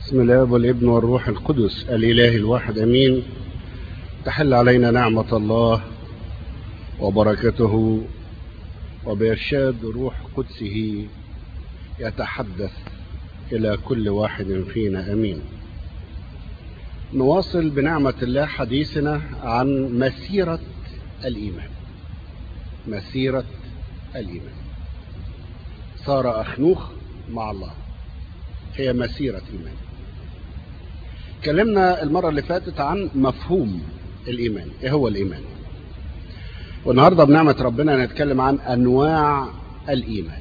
بسم الله والابن والروح القدس الإله الواحد أمين تحل علينا نعمة الله وبركته وبإرشاد روح قدسه يتحدث إلى كل واحد فينا أمين نواصل بنعمة الله حديثنا عن مسيرة الإيمان مسيرة الإيمان صار أخنوخ مع الله هي مسيرة إيمان اتكلمنا المرة اللي فاتت عن مفهوم الإيمان إيه هو الإيمان والنهاردة بنعمة ربنا نتكلم عن أنواع الإيمان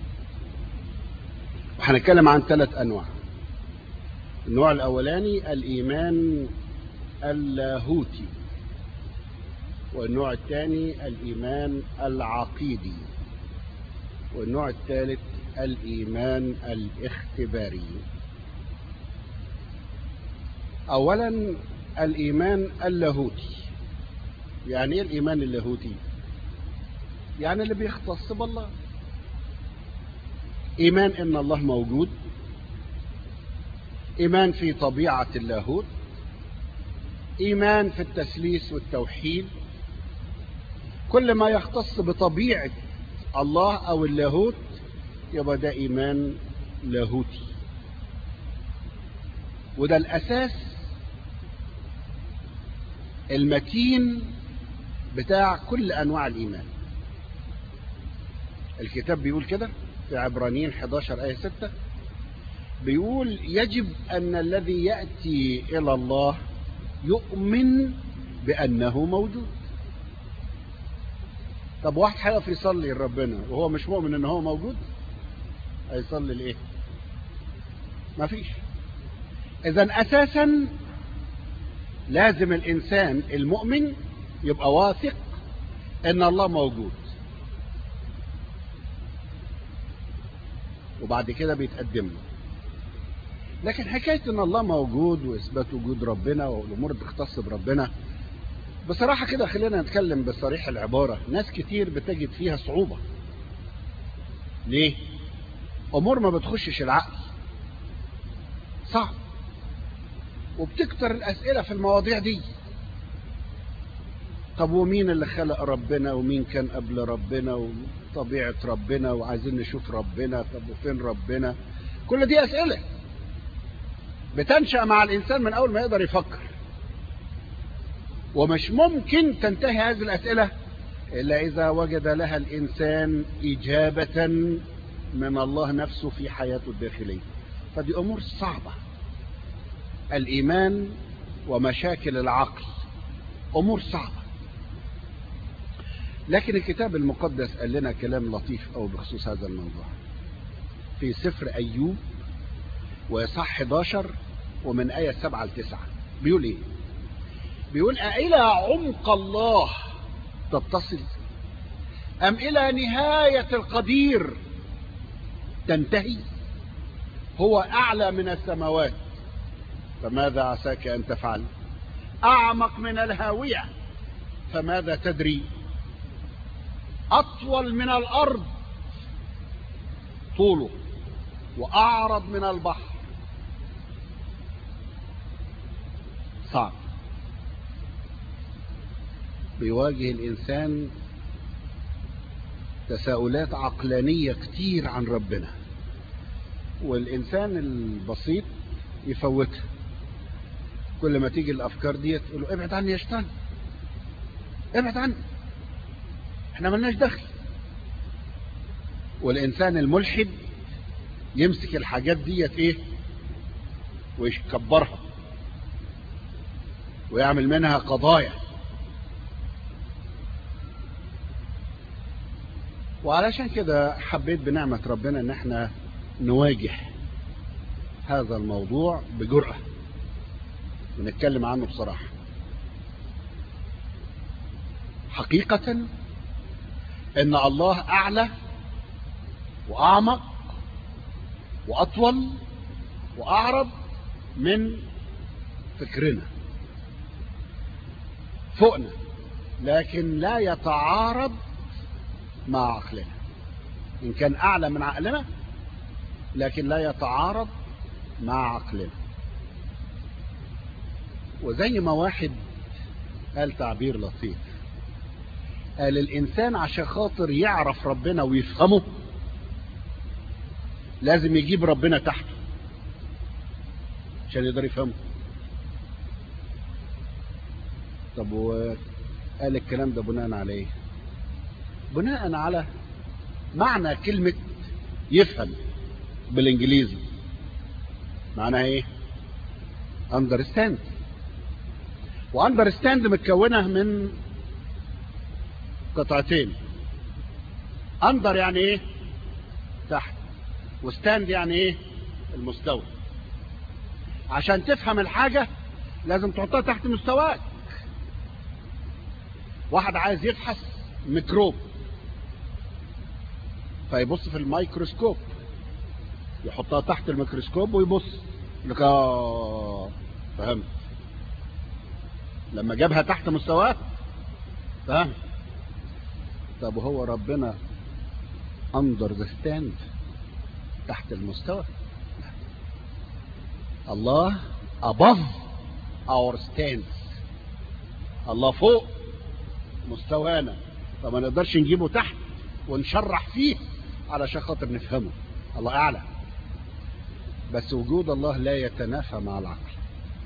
وهنتكلم عن ثلاث أنواع النوع الأولاني الإيمان اللاهوتي والنوع الثاني الإيمان العقيدي والنوع الثالث الإيمان الاختباري أولا الإيمان اللاهوتي يعني ايه الإيمان اللاهوتي يعني اللي بيختص بالله إيمان إن الله موجود إيمان في طبيعة اللاهوت إيمان في التسليس والتوحيد كل ما يختص بطبيعة الله أو اللاهوت يبقى ده إيمان لاهوتي وده الأساس المتين بتاع كل أنواع الإيمان الكتاب بيقول كده في عبرانيين 11 آية 6 بيقول يجب أن الذي يأتي إلى الله يؤمن بأنه موجود طب واحد هيقف يصلي لربنا وهو مش مؤمن ان هو موجود هيصلي لايه مفيش اذا اساسا لازم الانسان المؤمن يبقى واثق ان الله موجود وبعد كده بيتقدم له لكن حكايه ان الله موجود واثبات وجود ربنا والامور بتختص بربنا بصراحة كده خلينا نتكلم بصريح العبارة ناس كتير بتجد فيها صعوبة ليه امور ما بتخشش العقل صعب وبتكتر الاسئلة في المواضيع دي طب ومين اللي خلق ربنا ومين كان قبل ربنا وطبيعة ربنا وعايزين نشوف ربنا طب وفين ربنا كل دي اسئلة بتنشأ مع الانسان من اول ما يقدر يفكر ومش ممكن تنتهي هذه الأسئلة إلا إذا وجد لها الإنسان إجابة من الله نفسه في حياته الداخلية فدي أمور صعبة الإيمان ومشاكل العقل أمور صعبة لكن الكتاب المقدس قال لنا كلام لطيف أو بخصوص هذا الموضوع في سفر أيوب وإصحاح 11 ومن آية 7 ل 9 بيقول إيه بيقول أإلى عمق الله تتصل أم إلى نهاية القدير تنتهي هو أعلى من السماوات فماذا عساك أن تفعل أعمق من الهاوية فماذا تدري أطول من الأرض طوله وأعرض من البحر صعب بيواجه الإنسان تساؤلات عقلانية كتير عن ربنا والإنسان البسيط يفوتها كل ما تيجي الأفكار دي تقول له ابعد عني يا شيطان ابعد عني احنا ملناش دخل والإنسان الملحد يمسك الحاجات ديت ايه ويكبرها ويعمل منها قضايا وعلشان كده حبيت بنعمة ربنا ان احنا نواجه هذا الموضوع بجرأة ونتكلم عنه بصراحة حقيقة ان الله اعلى واعمق واطول واعرض من فكرنا فوقنا لكن لا يتعارض مع عقلنا إن كان أعلى من عقلنا لكن لا يتعارض مع عقلنا وزي ما واحد قال تعبير لطيف قال الإنسان عشان خاطر يعرف ربنا ويفهمه لازم يجيب ربنا تحته عشان يقدر يفهمه طب وقال الكلام ده بناء على ايه بناء على معنى كلمة يفهم بالانجليزي معناها ايه understand واندرستاند متكونة من قطعتين اندر يعني ايه تحت وستاند يعني ايه المستوى عشان تفهم الحاجة لازم تحطها تحت مستواك واحد عايز يبحث ميكروب فيبص في الميكروسكوب يحطها تحت الميكروسكوب ويبص لك آه فهمت لما جابها تحت مستواه فهم طب وهو ربنا under the stand تحت المستوى الله above our stands الله فوق مستوانا فما نقدرش نجيبه تحت ونشرح فيه علشان خاطر نفهمه الله اعلى بس وجود الله لا يتنافى مع العقل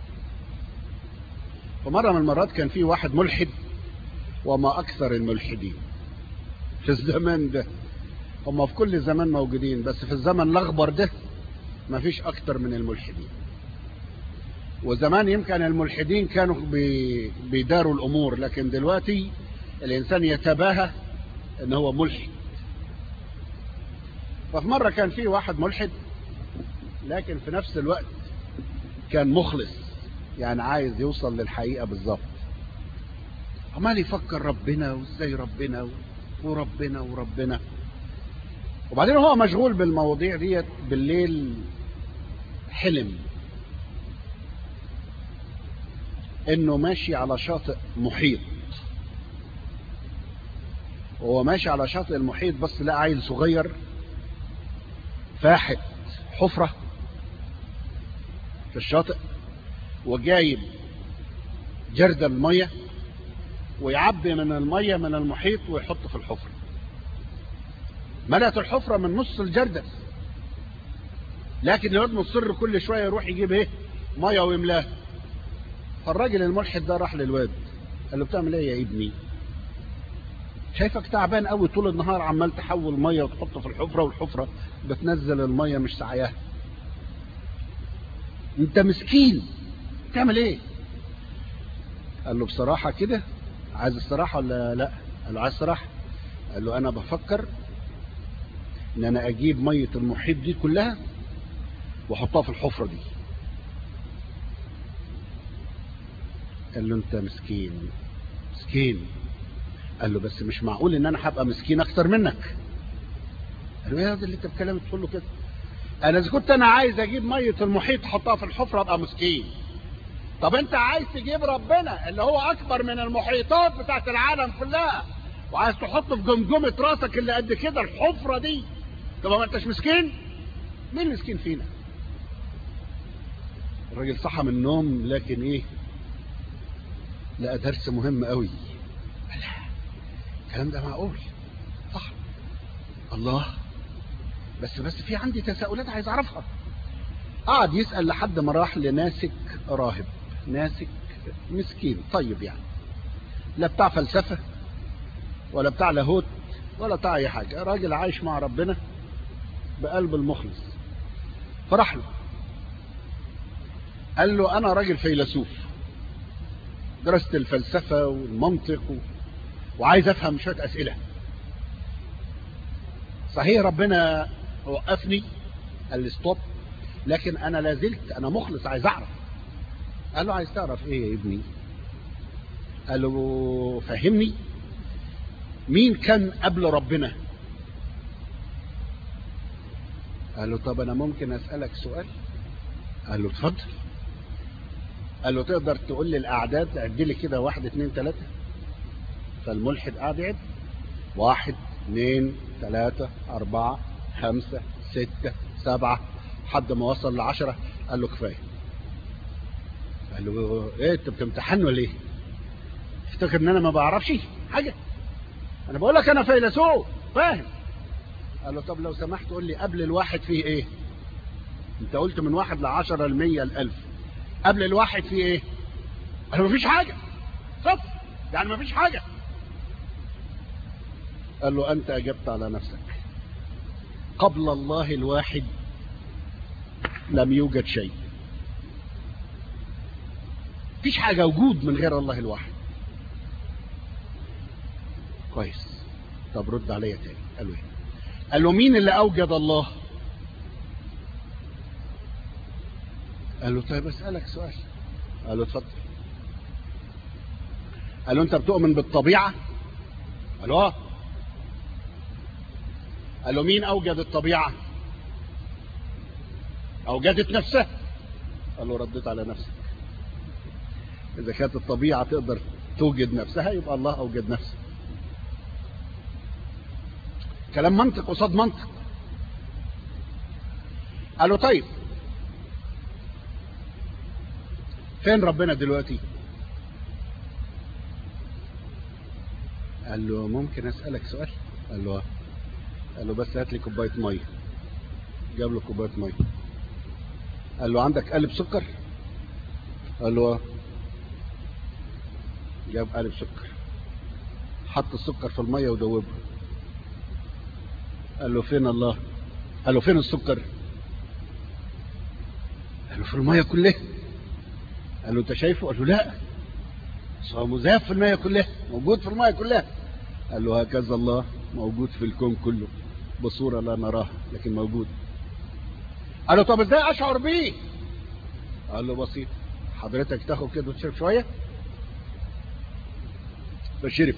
ومرة من المرات كان في واحد ملحد وما أكثر الملحدين في الزمان ده هم في كل زمان موجودين بس في الزمن الأخبر ده ما فيش أكتر من الملحدين وزمان يمكن الملحدين كانوا بي بيداروا الأمور لكن دلوقتي الإنسان يتباهى إن هو ملحد ففي مرة كان في واحد ملحد لكن في نفس الوقت كان مخلص يعني عايز يوصل للحقيقة بالظبط عمال يفكر ربنا وازاي ربنا وربنا وربنا وبعدين هو مشغول بالمواضيع ديت بالليل حلم انه ماشي على شاطئ محيط وهو ماشي على شاطئ المحيط بس لقى عيل صغير فاحت حفرة في الشاطئ وجايب جرد المية ويعبي من المية من المحيط ويحط في الحفرة ملأت الحفرة من نص الجردة لكن الواد مصر كل شوية يروح يجيب ايه مية ويملاه فالراجل الملحد ده راح للواد قال له بتعمل ايه يا ابني شايفك تعبان قوي طول النهار عمال تحول ميه وتحطه في الحفره والحفره بتنزل الميه مش سعياها انت مسكين تعمل ايه قال له بصراحه كده عايز الصراحه ولا لا قال له عايز الصراحه قال له انا بفكر ان انا اجيب ميه المحيط دي كلها واحطها في الحفره دي قال له انت مسكين مسكين قال له بس مش معقول ان انا هبقى مسكين اكتر منك قال له ايه هذا اللي انت بكلامك تقول له كده انا اذا كنت انا عايز اجيب ميه المحيط احطها في الحفره ابقى مسكين طب انت عايز تجيب ربنا اللي هو اكبر من المحيطات بتاعت العالم كلها وعايز تحطه في جمجمه راسك اللي قد كده الحفره دي طب ما انتش مسكين مين مسكين فينا الراجل صحى من النوم لكن ايه لقى درس مهم قوي الكلام ده معقول صح الله بس بس في عندي تساؤلات عايز اعرفها قعد يسأل لحد ما راح لناسك راهب ناسك مسكين طيب يعني لا بتاع فلسفة ولا بتاع لاهوت ولا بتاع اي حاجة راجل عايش مع ربنا بقلب المخلص فراح له قال له انا راجل فيلسوف درست الفلسفة والمنطق و... وعايز افهم شوية اسئلة صحيح ربنا وقفني قال لي ستوب لكن انا لازلت انا مخلص عايز اعرف قال له عايز تعرف ايه يا ابني قال له فهمني مين كان قبل ربنا قال له طب انا ممكن اسألك سؤال قال له اتفضل قال له تقدر تقول لي الاعداد عد لي كده واحد اتنين تلاتة فالملحد قاعد يعد واحد اثنين ثلاثة أربعة خمسة ستة سبعة حد ما وصل لعشرة قال له كفاية قال له ايه انت بتمتحن ولا ايه افتكر ان انا ما بعرفش حاجه انا بقول لك انا فيلسوف فاهم قال له طب لو سمحت قول لي قبل الواحد فيه ايه انت قلت من واحد لعشرة المية الالف قبل الواحد فيه ايه قال له مفيش حاجة صفر يعني مفيش حاجة قال له انت اجبت على نفسك قبل الله الواحد لم يوجد شيء مفيش حاجة وجود من غير الله الواحد كويس طب رد عليا تاني قال له ايه قال له مين اللي اوجد الله قال له طيب اسالك سؤال قال له اتفضل قال له انت بتؤمن بالطبيعه قال له اه قال له مين اوجد الطبيعه اوجدت نفسها قال له رديت على نفسك اذا كانت الطبيعه تقدر توجد نفسها يبقى الله اوجد نفسه كلام منطق قصاد منطق قال له طيب فين ربنا دلوقتي قال له ممكن اسالك سؤال قال له قال له بس هات لي كوبايه ميه جاب له كوبايه ميه قال له عندك قالب سكر قال له جاب قالب سكر حط السكر في الميه ودوبه قال له فين الله قال له فين السكر قال له في الميه كلها قال له انت شايفه قال له لا هو مزاف في الميه كلها موجود في الميه كلها قال له هكذا الله موجود في الكون كله بصورة لا نراها لكن موجود قال له طب ازاي اشعر بيه قال له بسيط حضرتك تاخد كده وتشرب شوية فشرب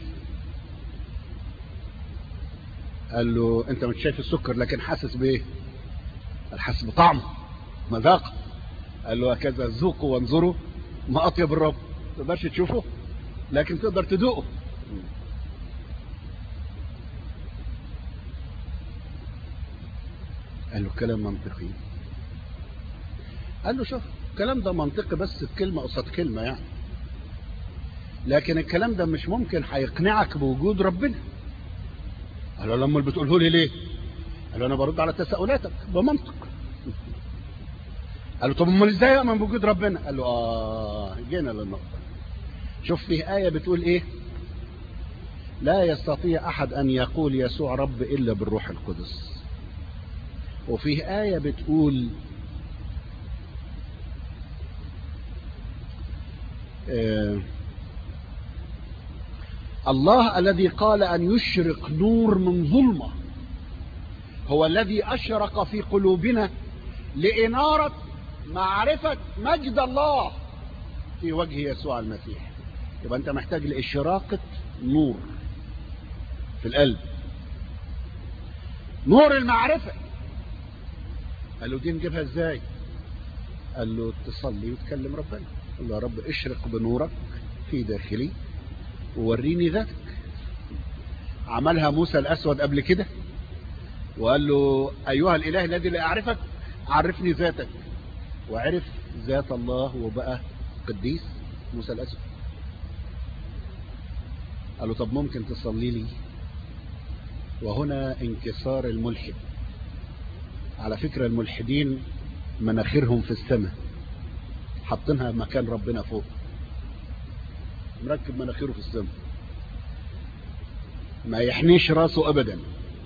قال له انت مش شايف السكر لكن حاسس بايه قال حاسس بطعمه مذاق قال له هكذا ذوقوا وانظروا ما اطيب الرب ما تقدرش تشوفه لكن تقدر تذوقه قال له كلام منطقي قال له شوف الكلام ده منطقي بس بكلمة قصاد كلمة يعني لكن الكلام ده مش ممكن هيقنعك بوجود ربنا قال له لما بتقوله لي ليه قال له انا برد على تساؤلاتك بمنطق قال له طب امال ازاي اؤمن بوجود ربنا قال له اه جينا للنقطه شوف في ايه بتقول ايه لا يستطيع احد ان يقول يسوع رب الا بالروح القدس وفيه ايه بتقول آه الله الذي قال أن يشرق نور من ظلمة هو الذي أشرق في قلوبنا لإنارة معرفة مجد الله في وجه يسوع المسيح يبقى أنت محتاج لإشراقة نور في القلب نور المعرفة قال له دي نجيبها ازاي قال له تصلي وتكلم ربنا قال له يا رب اشرق بنورك في داخلي ووريني ذاتك عملها موسى الأسود قبل كده وقال له أيها الإله الذي لا أعرفك عرفني ذاتك وعرف ذات الله وبقى قديس موسى الأسود قال له طب ممكن تصلي لي وهنا انكسار الملحد على فكرة الملحدين مناخيرهم في السماء حاطينها مكان ربنا فوق مركب مناخيره في السماء ما يحنيش راسه ابدا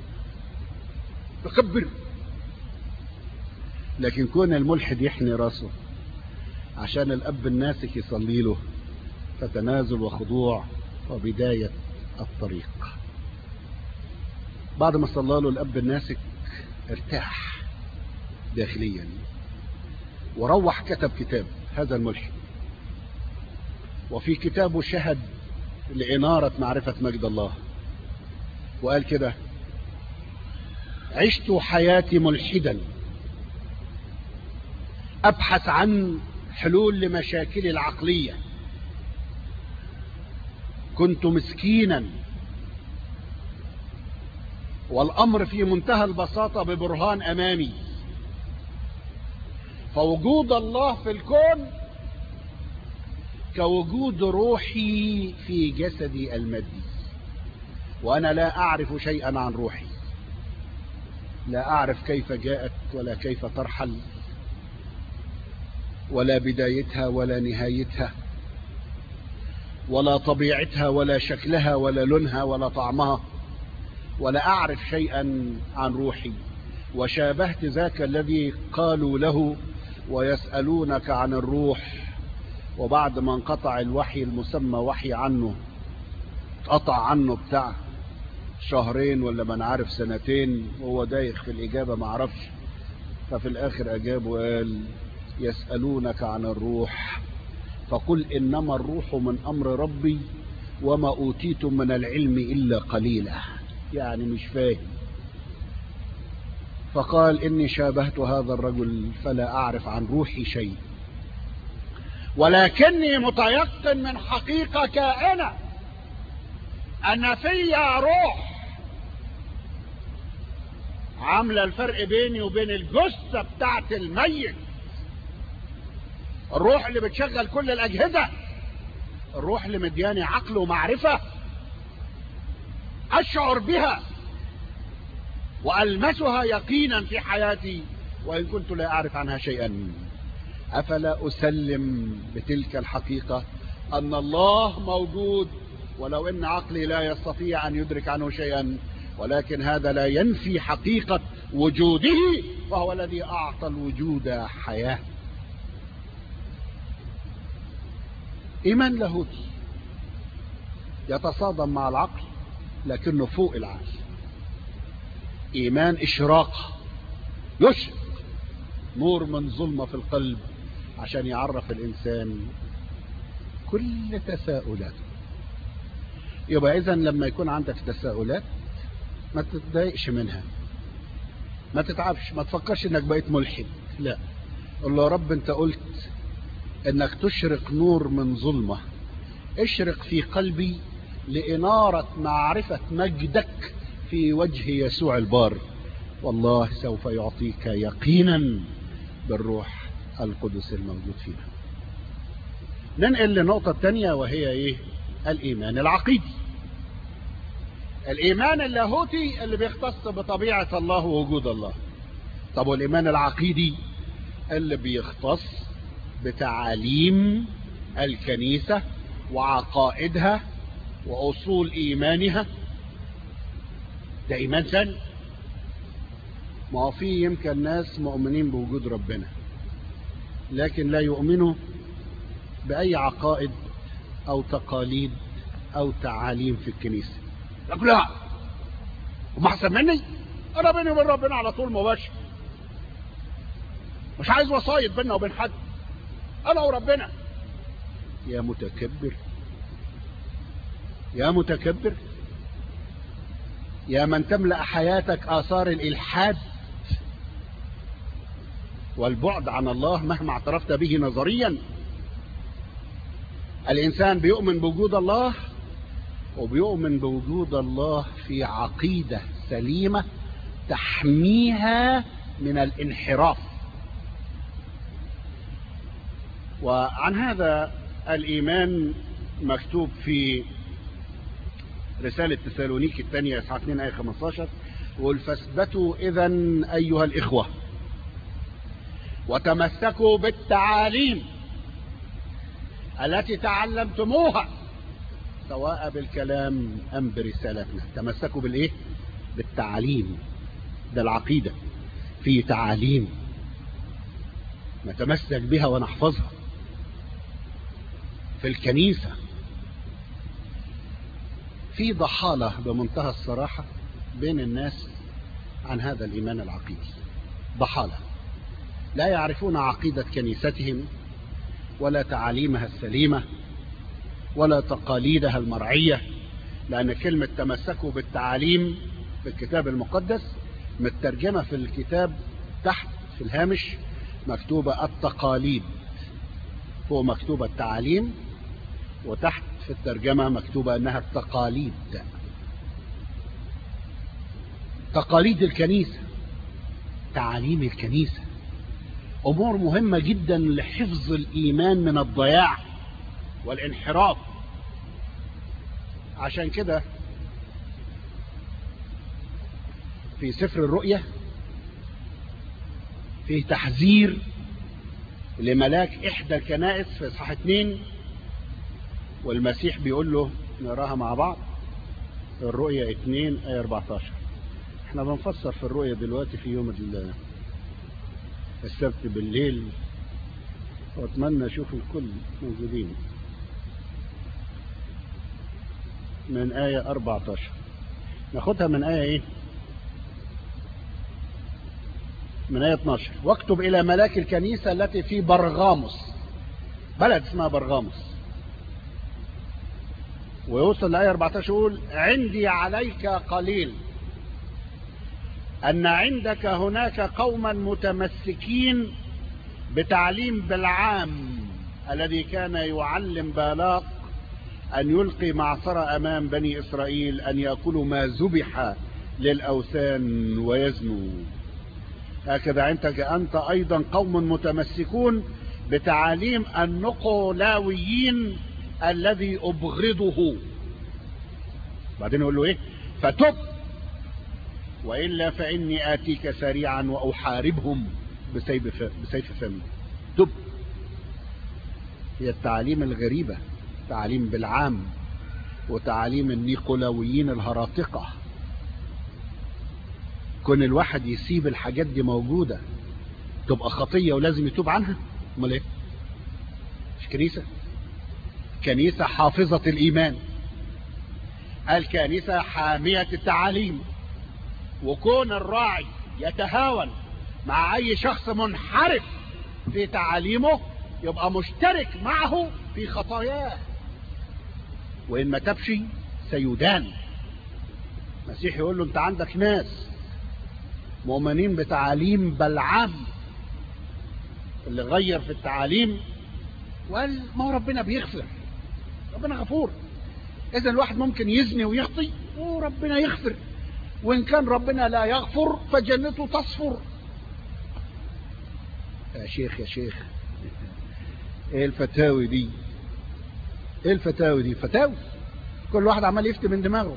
تكبر لكن كون الملحد يحني راسه عشان الاب الناسك يصلي له فتنازل وخضوع وبداية الطريق بعد ما صلى له الاب الناسك ارتاح داخليا وروح كتب كتاب هذا الملحد وفي كتابه شهد لإنارة معرفة مجد الله وقال كده عشت حياتي ملحدا أبحث عن حلول لمشاكلي العقلية كنت مسكينا والأمر في منتهى البساطة ببرهان أمامي فوجود الله في الكون كوجود روحي في جسدي المادي وأنا لا أعرف شيئا عن روحي لا أعرف كيف جاءت ولا كيف ترحل ولا بدايتها ولا نهايتها ولا طبيعتها ولا شكلها ولا لونها ولا طعمها ولا أعرف شيئا عن روحي وشابهت ذاك الذي قالوا له ويسألونك عن الروح وبعد ما انقطع الوحي المسمى وحي عنه قطع عنه بتاع شهرين ولا من عارف سنتين وهو دايخ في الإجابة ما عرفش ففي الآخر أجاب وقال يسألونك عن الروح فقل إنما الروح من أمر ربي وما أوتيتم من العلم إلا قليلا يعني مش فاهم فقال إني شابهت هذا الرجل فلا أعرف عن روحي شيء ولكني متيقن من حقيقة كائنة أن في روح عاملة الفرق بيني وبين الجثة بتاعت الميت الروح اللي بتشغل كل الأجهزة الروح اللي مدياني عقل ومعرفة أشعر بها وألمسها يقينا في حياتي وإن كنت لا أعرف عنها شيئا أفلا أسلم بتلك الحقيقة أن الله موجود ولو أن عقلي لا يستطيع أن يدرك عنه شيئا ولكن هذا لا ينفي حقيقة وجوده فهو الذي أعطى الوجود حياة إيمان لاهوتي يتصادم مع العقل لكنه فوق العقل إيمان إشراق يشرق نور من ظلمة في القلب عشان يعرف الإنسان كل تساؤلاته يبقى إذا لما يكون عندك تساؤلات ما تتضايقش منها ما تتعبش ما تفكرش انك بقيت ملحد لا قل له يا رب انت قلت انك تشرق نور من ظلمة اشرق في قلبي لإنارة معرفة مجدك في وجه يسوع البار والله سوف يعطيك يقينا بالروح القدس الموجود فينا ننقل للنقطة الثانية وهي ايه الايمان العقيدي الايمان اللاهوتي اللي بيختص بطبيعة الله ووجود الله طب والايمان العقيدي اللي بيختص بتعاليم الكنيسة وعقائدها واصول ايمانها ده ايمان ثاني ما هو في يمكن ناس مؤمنين بوجود ربنا لكن لا يؤمنوا بأي عقائد أو تقاليد أو تعاليم في الكنيسة يقول لا هم أحسن مني أنا بيني وبين ربنا على طول مباشر مش عايز وسايط بيننا وبين حد أنا وربنا يا متكبر يا متكبر يا من تملأ حياتك آثار الإلحاد والبعد عن الله مهما اعترفت به نظريا الإنسان بيؤمن بوجود الله وبيؤمن بوجود الله في عقيدة سليمة تحميها من الانحراف وعن هذا الإيمان مكتوب في رسالة تسالونيك الثانية إصحاح 2 آية 15 قل فاثبتوا إذا أيها الإخوة وتمسكوا بالتعاليم التي تعلمتموها سواء بالكلام أم برسالتنا تمسكوا بالإيه؟ بالتعاليم ده العقيدة في تعاليم نتمسك بها ونحفظها في الكنيسة في ضحالة بمنتهى الصراحة بين الناس عن هذا الإيمان العقيدي ضحالة لا يعرفون عقيدة كنيستهم ولا تعاليمها السليمة ولا تقاليدها المرعية لأن كلمة تمسكوا بالتعاليم في الكتاب المقدس مترجمة في الكتاب تحت في الهامش مكتوبة التقاليد فوق مكتوبة التعاليم وتحت في الترجمة مكتوبة أنها التقاليد تقاليد الكنيسة تعاليم الكنيسة أمور مهمة جدا لحفظ الإيمان من الضياع والانحراف عشان كده في سفر الرؤية فيه تحذير لملاك إحدى الكنائس في إصحاح 2 والمسيح بيقول له نراها مع بعض الرؤية 2 آية 14 احنا بنفسر في الرؤية دلوقتي في يوم السبت بالليل واتمنى اشوف الكل موجودين من آية 14 ناخدها من آية ايه من آية 12 واكتب إلى ملاك الكنيسة التي في برغاموس بلد اسمها برغاموس ويوصل لآية 14 يقول عندي عليك قليل أن عندك هناك قوما متمسكين بتعليم بالعام الذي كان يعلم بالاق أن يلقي معصرة أمام بني إسرائيل أن يأكلوا ما ذبح للأوثان ويزنوا هكذا عندك أنت أيضا قوم متمسكون بتعاليم النقلاويين الذي أبغضه بعدين يقول له إيه فتب وإلا فإني آتيك سريعا وأحاربهم بسيف بسيف فمي تب هي التعاليم الغريبة تعاليم بالعام وتعاليم النيقولاويين الهراطقة كون الواحد يسيب الحاجات دي موجودة تبقى خطية ولازم يتوب عنها امال ايه مش كنيسة كنيسة حافظة الإيمان الكنيسة حامية التعاليم وكون الراعي يتهاون مع أي شخص منحرف في تعاليمه يبقى مشترك معه في خطاياه وإن ما تبش سيدان المسيح يقول له أنت عندك ناس مؤمنين بتعاليم بلعام اللي غير في التعاليم وقال ما هو ربنا بيغفر ربنا غفور اذا الواحد ممكن يزني ويخطي وربنا يغفر وان كان ربنا لا يغفر فجنته تصفر يا شيخ يا شيخ ايه الفتاوي دي ايه الفتاوي دي فتاوي كل واحد عمال يفتي من دماغه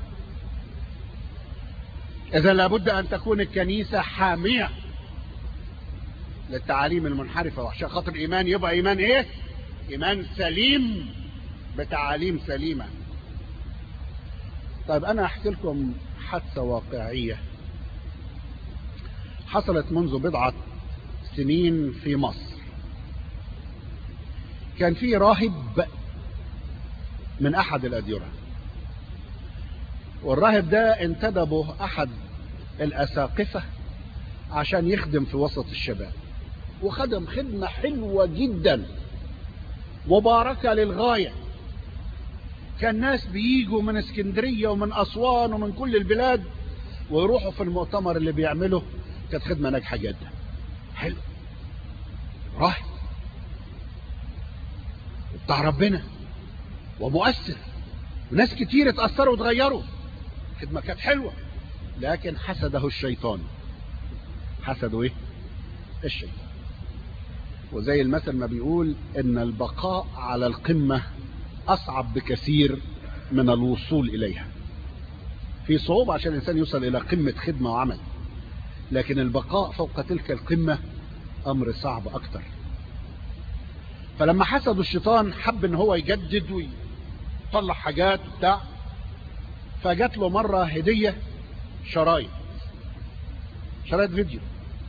اذا لابد ان تكون الكنيسة حامية للتعاليم المنحرفة وعشان خاطر الايمان يبقى ايمان ايه ايمان سليم بتعاليم سليمة طيب انا احكي لكم حادثة واقعية حصلت منذ بضعة سنين في مصر كان في راهب من احد الاديرة والراهب ده انتدبه احد الاساقفة عشان يخدم في وسط الشباب وخدم خدمة حلوة جدا مباركة للغاية كان ناس بيجوا من اسكندرية ومن أسوان ومن كل البلاد ويروحوا في المؤتمر اللي بيعمله كانت خدمة ناجحة جدا حلو راهب بتاع ربنا ومؤثر وناس كتير اتأثروا وتغيروا خدمة كانت حلوة لكن حسده الشيطان حسده ايه الشيطان وزي المثل ما بيقول ان البقاء على القمة اصعب بكثير من الوصول اليها في صعوبة عشان الانسان يوصل الى قمة خدمة وعمل لكن البقاء فوق تلك القمة امر صعب اكتر فلما حسدوا الشيطان حب ان هو يجدد ويطلع حاجات وبتاع فجات له مرة هدية شرايط شرايط فيديو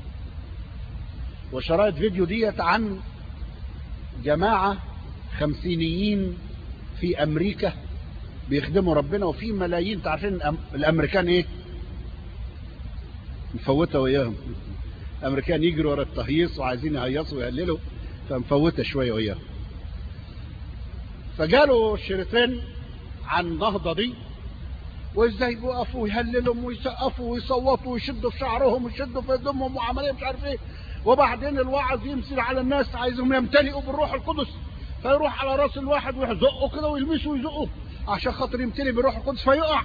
وشرايط فيديو ديت عن جماعة خمسينيين في امريكا بيخدموا ربنا وفي ملايين تعرفين الامريكان ايه مفوتة وياهم الامريكان يجروا ورا التهيص وعايزين يهيصوا ويهللوا فمفوتة شوية وياهم فجالوا الشريطين عن النهضة دي وازاي بيقفوا ويهللهم ويسقفوا ويصوتوا ويشدوا في شعرهم ويشدوا في هدومهم وعمليه مش عارف ايه وبعدين الوعظ يمسك على الناس عايزهم يمتلئوا بالروح القدس فيروح على راس الواحد ويزقه كده ويلمسه ويزقه عشان خاطر يمتلئ بالروح القدس فيقع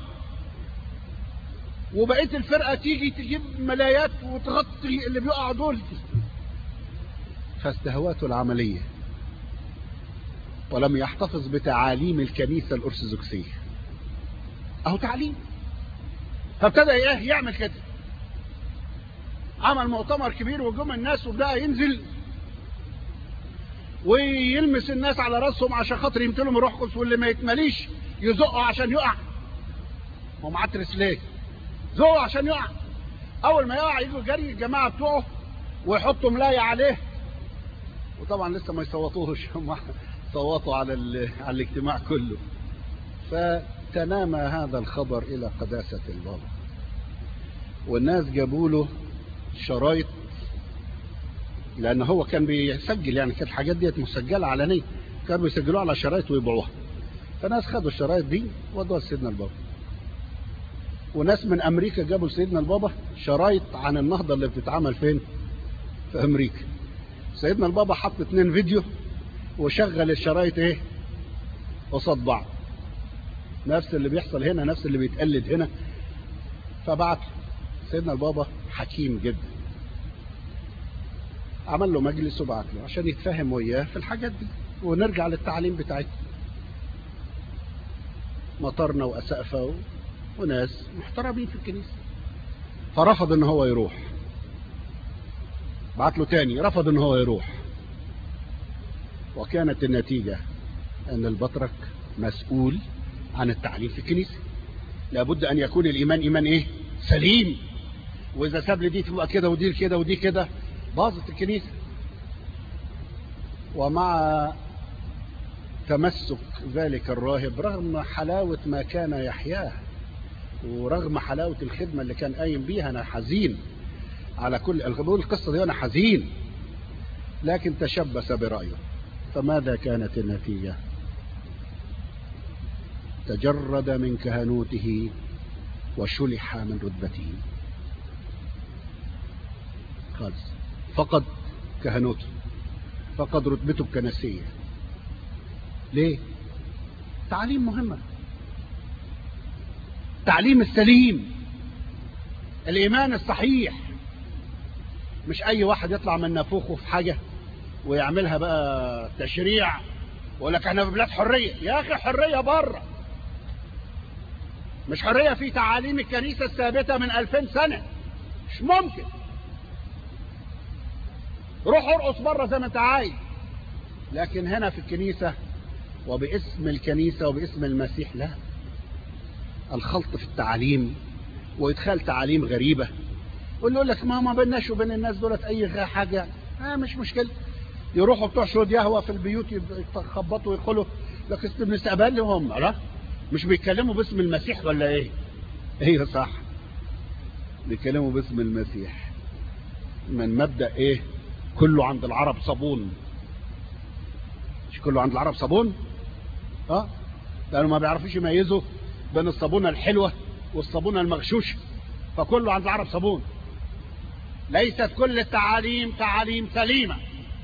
وبقيه الفرقه تيجي تجيب ملايات وتغطي اللي بيقع دول فاستهواته العمليه ولم يحتفظ بتعاليم الكنيسة الأرثوذكسية أهو تعليم فابتدى إيه يعمل كده عمل مؤتمر كبير وجم الناس وبدأ ينزل ويلمس الناس على راسهم عشان خاطر يمتلهم روح قدس واللي ما يتمليش يزقه عشان يقع هو معترس ليه زقه عشان يقع اول ما يقع يجوا جري الجماعه بتوعه ويحطوا ملايه عليه وطبعا لسه ما يصوتوهش هم صوتوا على على الاجتماع كله فتنامى هذا الخبر الى قداسه البابا والناس جابوا له شرايط لان هو كان بيسجل يعني كانت الحاجات ديت مسجله علنيه كانوا بيسجلوها على شرايط ويبيعوها فناس خدوا الشرايط دي ودوها لسيدنا البابا وناس من امريكا جابوا لسيدنا البابا شرايط عن النهضه اللي بتتعمل فين في امريكا سيدنا البابا حط اتنين فيديو وشغل الشرايط ايه قصاد بعض نفس اللي بيحصل هنا نفس اللي بيتقلد هنا فبعت سيدنا البابا حكيم جدا عمل له مجلس وبعت له عشان يتفاهم وياه في الحاجات دي ونرجع للتعليم بتاعتنا مطرنا وأسقفة وناس محترمين في الكنيسة فرفض ان هو يروح بعت له تاني رفض ان هو يروح وكانت النتيجة ان البطرك مسؤول عن التعليم في الكنيسة لابد ان يكون الايمان ايمان ايه سليم واذا ساب لي دي تبقى كده ودي كده ودي كده باظت الكنيسة ومع تمسك ذلك الراهب رغم حلاوة ما كان يحياه ورغم حلاوة الخدمة اللي كان قايم بيها أنا حزين على كل بقول القصة دي أنا حزين لكن تشبث برأيه فماذا كانت النتيجة تجرد من كهنوته وشلح من رتبته خالص فقد كهنوته فقد رتبته الكنسية ليه تعليم مهمة التعليم السليم الإيمان الصحيح مش أي واحد يطلع من نافوخه في حاجة ويعملها بقى تشريع ويقول لك احنا في بلاد حرية يا أخي حرية بره مش حرية في تعاليم الكنيسة الثابتة من 2000 سنة مش ممكن روح ارقص بره زي ما انت عايز لكن هنا في الكنيسة وباسم الكنيسة وباسم المسيح لا الخلط في التعليم وادخال تعاليم غريبة واللي يقول لك ما ما بيناش وبين الناس دولت اي حاجة آه مش مشكلة يروحوا بتوع شهود يهوى في البيوت يخبطوا ويدخلوا لك بنستقبل هم لا مش بيتكلموا باسم المسيح ولا ايه ايه صح بيتكلموا باسم المسيح من مبدأ ايه كله عند العرب صابون مش كله عند العرب صابون اه لانه ما بيعرفوش يميزوا بين الصابونه الحلوه والصابونه المغشوشه فكله عند العرب صابون ليست كل التعاليم تعاليم سليمه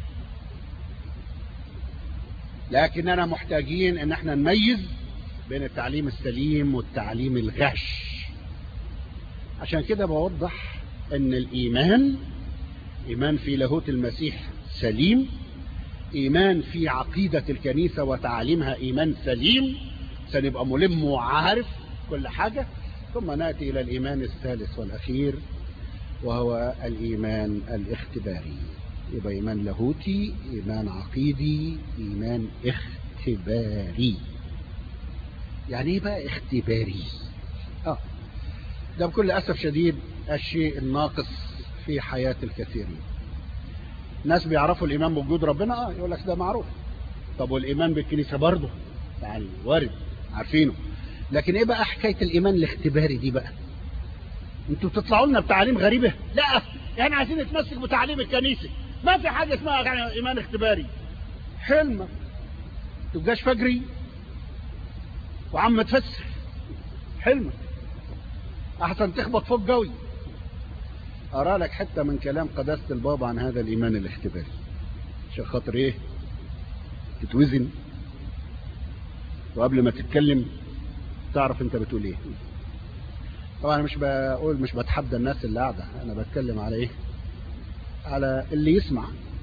لكننا محتاجين ان احنا نميز بين التعليم السليم والتعليم الغش عشان كده بوضح ان الايمان ايمان في لاهوت المسيح سليم ايمان في عقيدة الكنيسة وتعاليمها ايمان سليم سنبقى ملم وعارف كل حاجة ثم نأتي الى الايمان الثالث والاخير وهو الايمان الاختباري يبقى ايمان لاهوتي ايمان عقيدي ايمان اختباري يعني ايه بقى اختباري اه ده بكل اسف شديد الشيء الناقص في حياة الكثيرين ناس بيعرفوا الإيمان بوجود ربنا اه يقول لك ده معروف طب والإيمان بالكنيسة برضه يعني وارد عارفينه لكن ايه بقى حكاية الإيمان الاختباري دي بقى انتوا بتطلعوا لنا بتعاليم غريبة لا احنا عايزين نتمسك بتعاليم الكنيسة ما في حاجة اسمها يعني إيمان اختباري حلمك تبقاش فجري وعم تفسر حلمك احسن تخبط فوق قوي أرى لك حتى من كلام قداسة البابا عن هذا الإيمان الاختباري عشان خاطر إيه تتوزن وقبل ما تتكلم تعرف أنت بتقول إيه طبعا أنا مش بقول مش بتحدى الناس اللي قاعدة أنا بتكلم على إيه على اللي يسمع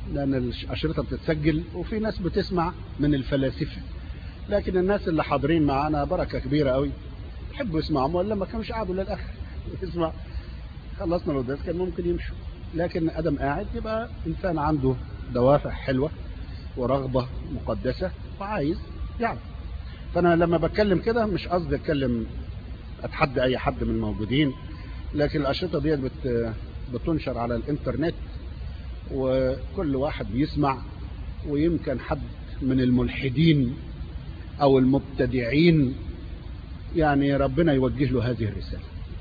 لأن الأشرطة بتتسجل وفي ناس بتسمع من الفلاسفة لكن الناس اللي حاضرين معانا بركة كبيرة قوي يحبوا يسمعوا ولا ما كانوش قعدوا للآخر يسمع خلصنا القداس كان ممكن يمشوا لكن ادم قاعد يبقى انسان عنده دوافع حلوه ورغبه مقدسه وعايز يعرف فانا لما بتكلم كده مش قصدي اتكلم اتحدى اي حد من الموجودين لكن الاشرطه ديت بت بتنشر على الانترنت وكل واحد بيسمع ويمكن حد من الملحدين او المبتدعين يعني ربنا يوجه له هذه الرساله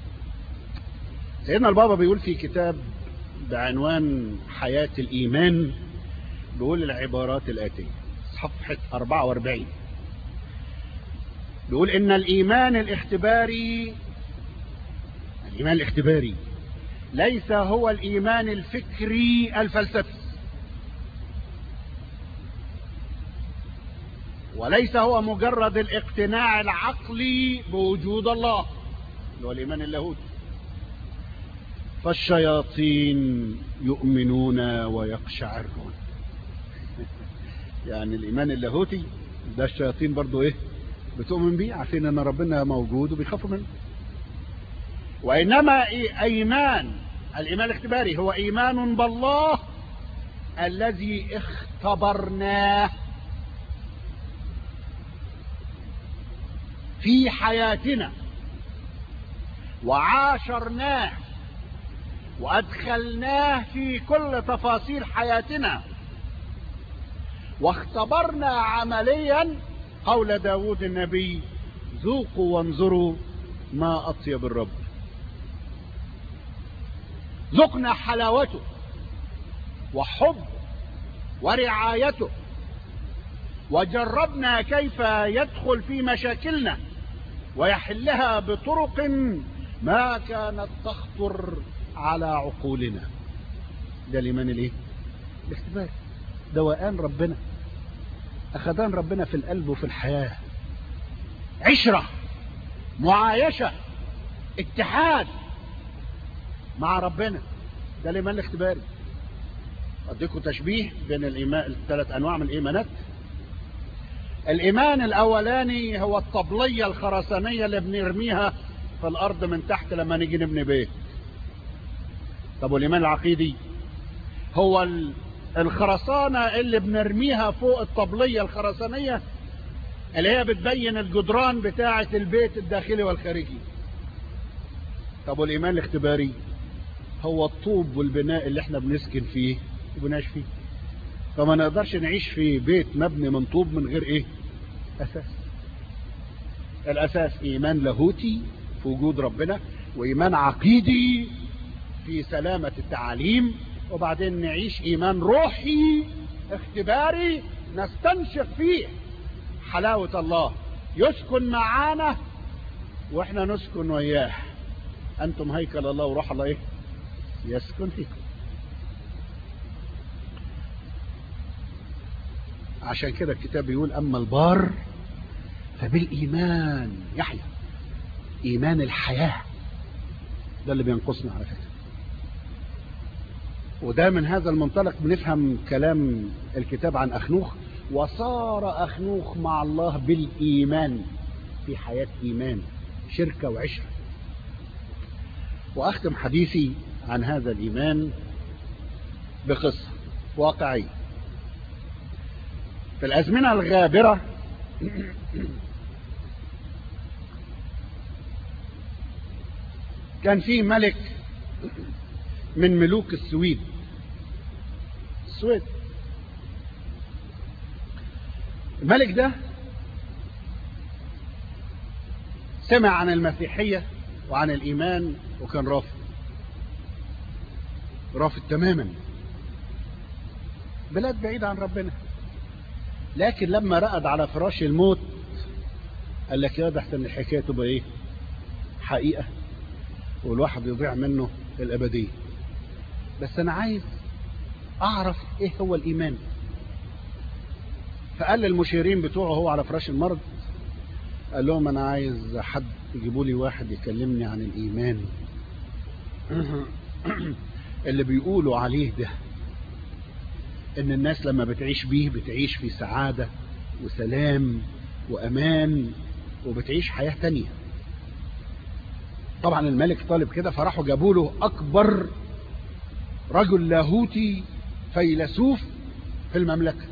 سيدنا البابا بيقول في كتاب بعنوان حياة الإيمان بيقول العبارات الآتية صفحة 44 بيقول إن الإيمان الاختباري الإيمان الاختباري ليس هو الإيمان الفكري الفلسفي وليس هو مجرد الاقتناع العقلي بوجود الله اللي هو الإيمان اللاهوتي فالشياطين يؤمنون ويقشعرون يعني الإيمان اللاهوتي ده الشياطين برضو إيه بتؤمن بيه عارفين أن ربنا موجود وبيخافوا منه وإنما إيمان الإيمان الاختباري هو إيمان بالله الذي اختبرناه في حياتنا وعاشرناه وأدخلناه في كل تفاصيل حياتنا واختبرنا عمليا قول داود النبي ذوقوا وانظروا ما أطيب الرب ذقنا حلاوته وحب ورعايته وجربنا كيف يدخل في مشاكلنا ويحلها بطرق ما كانت تخطر على عقولنا ده الإيمان الايه الاختبار دوقان ربنا أخذان ربنا في القلب وفي الحياة عشرة معايشة اتحاد مع ربنا ده الإيمان الاختباري أديكم تشبيه بين الإيمان الثلاث أنواع من الإيمانات الإيمان الأولاني هو الطبلية الخرسانية اللي بنرميها في الأرض من تحت لما نيجي نبني بيت طب والإيمان العقيدي هو الخرسانة اللي بنرميها فوق الطبلية الخرسانية اللي هي بتبين الجدران بتاعة البيت الداخلي والخارجي طب والإيمان الاختباري هو الطوب والبناء اللي احنا بنسكن فيه وبنعيش فيه فما نقدرش نعيش في بيت مبني من طوب من غير ايه اساس الاساس ايمان لاهوتي في وجود ربنا وايمان عقيدي في سلامة التعاليم وبعدين نعيش ايمان روحي اختباري نستنشق فيه حلاوة الله يسكن معانا واحنا نسكن وياه انتم هيكل الله وروح الله ايه يسكن فيكم عشان كده الكتاب بيقول اما البار فبالايمان يحيى ايمان الحياه ده اللي بينقصنا على فكره وده من هذا المنطلق بنفهم كلام الكتاب عن اخنوخ وصار اخنوخ مع الله بالايمان في حياه ايمان شركه وعشره واختم حديثي عن هذا الايمان بقصه واقعيه في الازمنه الغابره كان في ملك من ملوك السويد السويد الملك ده سمع عن المسيحية وعن الإيمان وكان رافض رافض تماما بلاد بعيدة عن ربنا لكن لما رقد على فراش الموت قال لك يا ده احسن الحكاية تبقى ايه حقيقة والواحد يضيع منه الأبدية بس أنا عايز أعرف إيه هو الإيمان فقال للمشيرين بتوعه هو على فراش المرض قال لهم أنا عايز حد يجيبوا لي واحد يكلمني عن الإيمان اللي بيقولوا عليه ده ان الناس لما بتعيش بيه بتعيش في سعادة وسلام وامان وبتعيش حياة تانية طبعا الملك طالب كده فراحوا جابوا له اكبر رجل لاهوتي فيلسوف في المملكة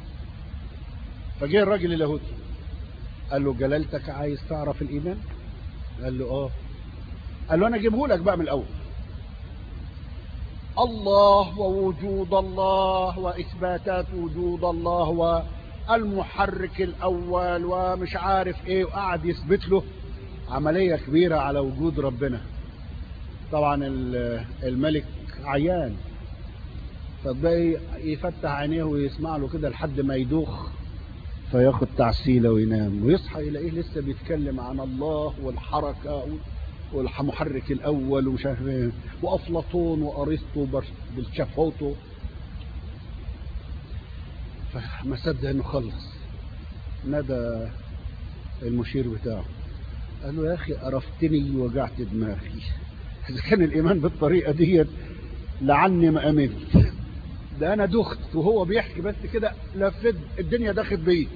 فجاء الراجل اللاهوتي قال له جلالتك عايز تعرف الايمان قال له اه قال له انا اجيبه لك بقى من الاول الله ووجود الله واثباتات وجود الله والمحرك الاول ومش عارف ايه وقعد يثبت له عملية كبيرة على وجود ربنا طبعا الملك عيان فبقى يفتح عينيه ويسمع له كده لحد ما يدوخ فياخد تعسيلة وينام ويصحى يلاقيه لسه بيتكلم عن الله والحركة والمحرك الأول ومش عارف ايه وأفلاطون وأرسطو بالشافوتو فما صدق إنه خلص نادى المشير بتاعه قال له يا أخي قرفتني وجعت دماغي إذا كان الإيمان بالطريقة ديت لعني ما أمنت ده أنا دخت وهو بيحكي بس كده لفت الدنيا دخت بيه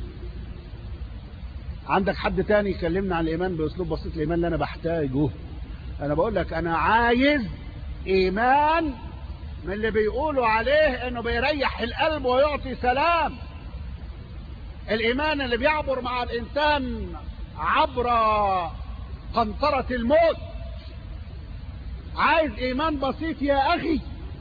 عندك حد تاني يكلمنا عن الإيمان بأسلوب بسيط الإيمان اللي أنا بحتاجه أنا بقول لك أنا عايز إيمان من اللي بيقولوا عليه إنه بيريح القلب ويعطي سلام الإيمان اللي بيعبر مع الإنسان عبر قنطرة الموت عايز إيمان بسيط يا أخي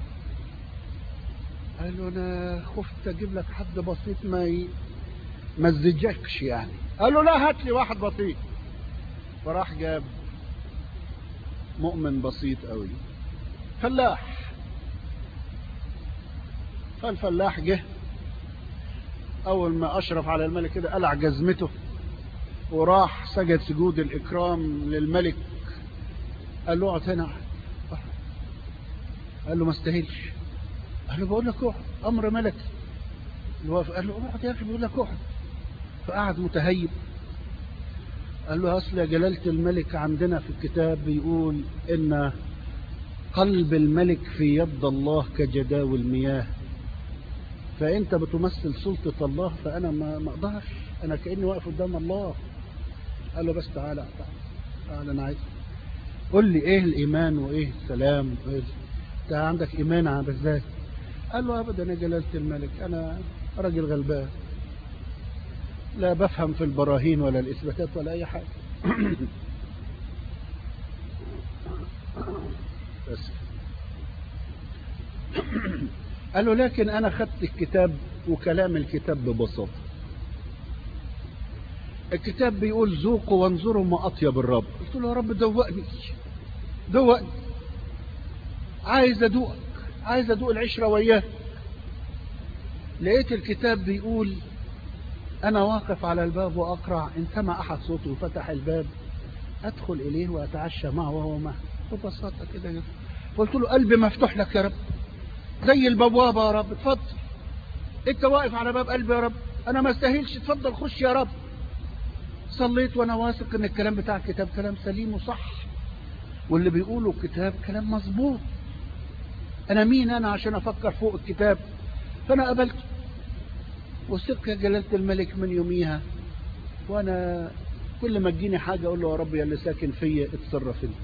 قال له أنا خفت أجيب لك حد بسيط ما يمزجكش يعني قال له لا هات لي واحد بسيط فراح جاب مؤمن بسيط قوي فلاح فالفلاح جه اول ما اشرف على الملك كده قلع جزمته وراح سجد سجود الاكرام للملك قال له اقعد هنا قال له ما استاهلش قال له بقول لك اقعد امر ملكي قال له اقعد يا اخي بيقول لك اقعد فقعد متهيب قال له أصل يا جلالة الملك عندنا في الكتاب بيقول إن قلب الملك في يد الله كجداول المياه فأنت بتمثل سلطة الله فأنا ما ما أقدرش أنا كأني واقف قدام الله قال له بس تعالى تعالى, تعالى أنا عايز قول لي إيه الإيمان وإيه السلام وإيه أنت عندك إيمان عن ازاي قال له أبدا يا جلالة الملك أنا راجل غلبان لا بفهم في البراهين ولا الإثباتات ولا أي حاجة بس قال له لكن أنا خدت الكتاب وكلام الكتاب ببساطة الكتاب بيقول ذوقوا وانظروا ما أطيب الرب قلت له يا رب دوقني دوقني عايز أدوقك عايز أدوق العشرة وياك لقيت الكتاب بيقول أنا واقف على الباب وأقرع إن سمع أحد صوته وفتح الباب أدخل إليه وأتعشى معه وهو معه ببساطة كده قلت له قلبي مفتوح لك يا رب زي البوابة يا رب اتفضل انت واقف على باب قلبي يا رب انا ما استاهلش اتفضل خش يا رب صليت وانا واثق ان الكلام بتاع الكتاب كلام سليم وصح واللي بيقوله الكتاب كلام مظبوط انا مين انا عشان افكر فوق الكتاب فانا قبلته وثق يا جلالة الملك من يوميها وانا كل ما تجيني حاجة اقول له يا رب يا اللي ساكن فيا اتصرف انت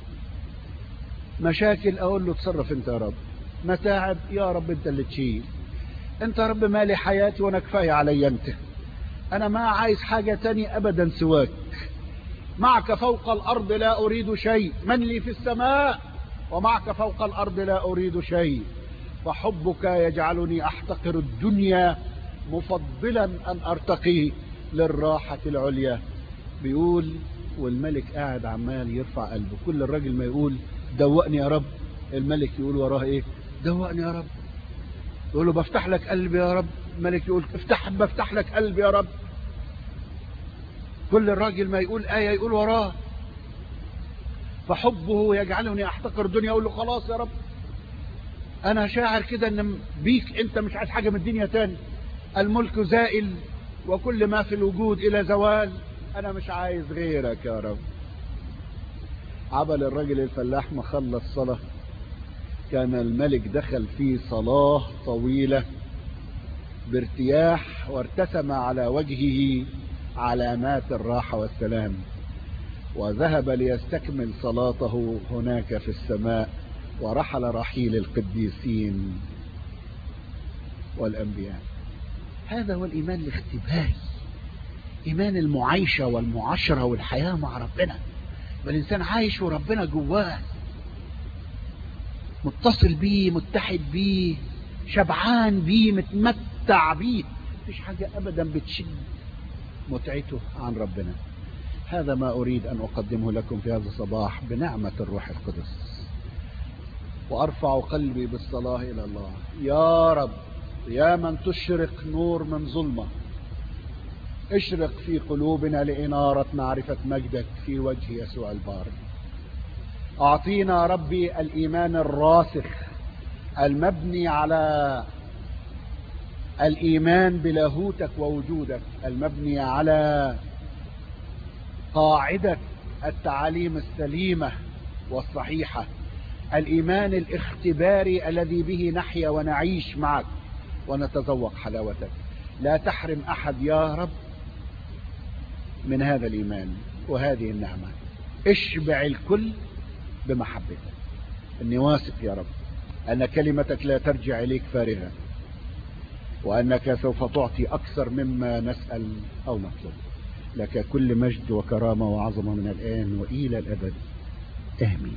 مشاكل اقول له اتصرف انت يا رب متاعب يا رب انت اللي تشيل انت يا رب مالي حياتي وانا كفاية علي انت انا ما عايز حاجة تاني ابدا سواك معك فوق الارض لا اريد شيء من لي في السماء ومعك فوق الارض لا اريد شيء فحبك يجعلني احتقر الدنيا مفضلا ان ارتقي للراحة العليا بيقول والملك قاعد عمال يرفع قلبه كل الراجل ما يقول دوقني يا رب الملك يقول وراه ايه دوقني يا رب يقول له بفتح لك قلبي يا رب الملك يقول افتح بفتح لك قلبي يا رب كل الراجل ما يقول آية يقول وراه فحبه يجعلني احتقر الدنيا اقول له خلاص يا رب انا شاعر كده ان بيك انت مش عايز حاجة من الدنيا تاني الملك زائل وكل ما في الوجود الى زوال انا مش عايز غيرك يا رب عبل الرجل الفلاح ما خلص صلاة كان الملك دخل في صلاة طويلة بارتياح وارتسم على وجهه علامات الراحة والسلام وذهب ليستكمل صلاته هناك في السماء ورحل رحيل القديسين والأنبياء هذا هو الإيمان الاختباري إيمان المعايشة والمعاشرة والحياة مع ربنا والإنسان عايش وربنا جواه متصل بيه متحد بيه شبعان بيه متمتع بيه مفيش حاجة أبدا بتشد متعته عن ربنا هذا ما أريد أن أقدمه لكم في هذا الصباح بنعمة الروح القدس وأرفع قلبي بالصلاة إلى الله يا رب يا من تشرق نور من ظلمة اشرق في قلوبنا لإنارة معرفة مجدك في وجه يسوع البار أعطينا ربي الإيمان الراسخ المبني على الإيمان بلاهوتك ووجودك المبني على قاعدة التعاليم السليمة والصحيحة الإيمان الاختباري الذي به نحيا ونعيش معك ونتذوق حلاوتك لا تحرم أحد يا رب من هذا الإيمان وهذه النعمة اشبع الكل بمحبتك اني واثق يا رب ان كلمتك لا ترجع اليك فارغة وانك سوف تعطي اكثر مما نسأل او نطلب لك كل مجد وكرامة وعظمة من الان والى الابد امين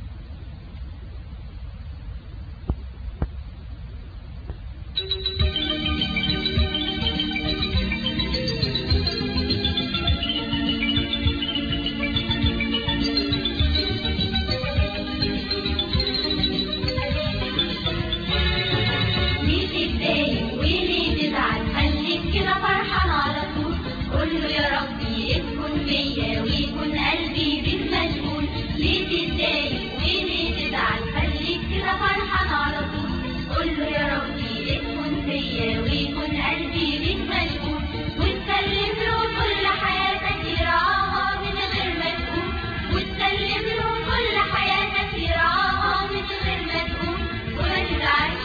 ليه تتضايق وليه تزعل خليك كده فرحان على طول قول له يا ربي اسكن فيا ويكون قلبي بيك مشغول ليه تتضايق وليه تزعل خليك كده فرحان على طول قول له يا ربي اسكن فيا ويكون قلبي بيك مشغول وتسلم له كل حياتك يرعاها من غير ما تقول وتسلم له كل حياتك يرعاها من غير ما تقول وما تزعلش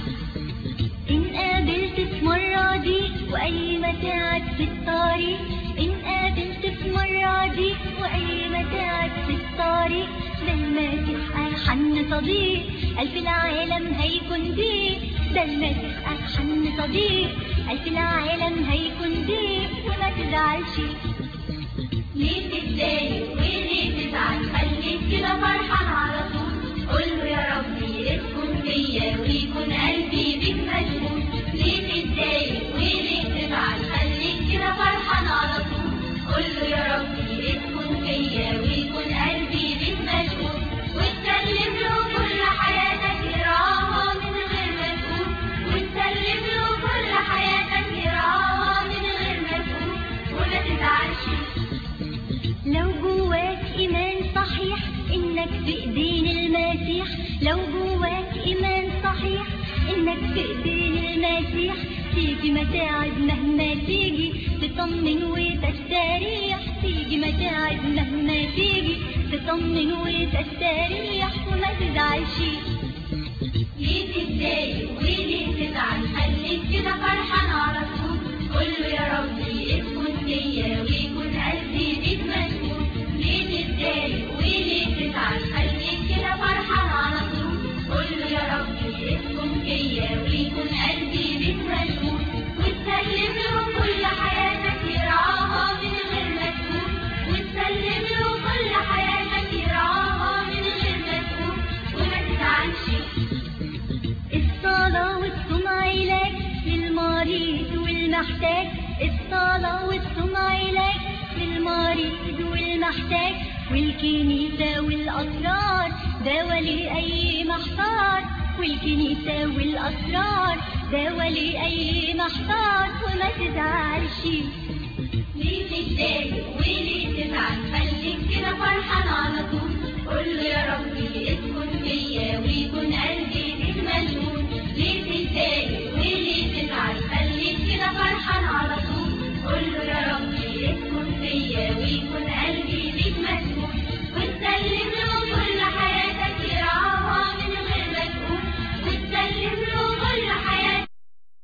إن قابلت في مرة ضيق وأي متاعب في الطريق إن قابلت في مرة ضيق وأي متاعب في الطريق ده المسيح أرحم صديق ألف العالم هيكون ضيق ده المسيح أرحم صديق ألف العالم هيكون ضيق وما تزعلش ليه تتضايق وليه تزعل خليك كده فرحان على طول قول له يا ربي اسكن فيا ويكون قلبي بيك مشغول ليه تتضايق وليه تزعل خليك كده فرحان على طول قول له يا ربي اسكن فيا ويكون قلبي بيك مشغول وتسلم له كل حياتك يرعاها من غير ما تقول وتسلم له كل حياتك يرعاها من غير ما تقول وما تزعلش لو جواك إيمان صحيح إنك في إيدين المسيح لو جواك إيمان صحيح إنك في إيدين المسيح تيجي متاعب مهما تيجي تطمن وتستريح تيجي متاعب مهما تيجي تطمن وتستريح وما تزعلش ليه تتضايق وليه تزعل خليك كده فرحان على طول قول له يا ربي اسكن فيا ويكون قلبي بيك مشغول ليه تتضايق وليه تزعل خليك كده فرحان على طول قول له يا ربي اسكن فيا ويكون قلبي بيك مشغول وتسلم له كل حياتك يرعاها من غير ما تقول وتسلم له كل حياتك يرعاها من غير ما تقول وما تزعلش الصلاة والصوم علاج للمريض والمحتاج الصلاة والصوم علاج للمريض والمحتاج والكنيسة والأسرار دواء لأي محتار والكنيسة والأسرار دواء لأي محتار وما تزعلش ليه تتضايق وليه تزعل خليك كده فرحان على طول قول له يا ربي اسكن فيا ويكون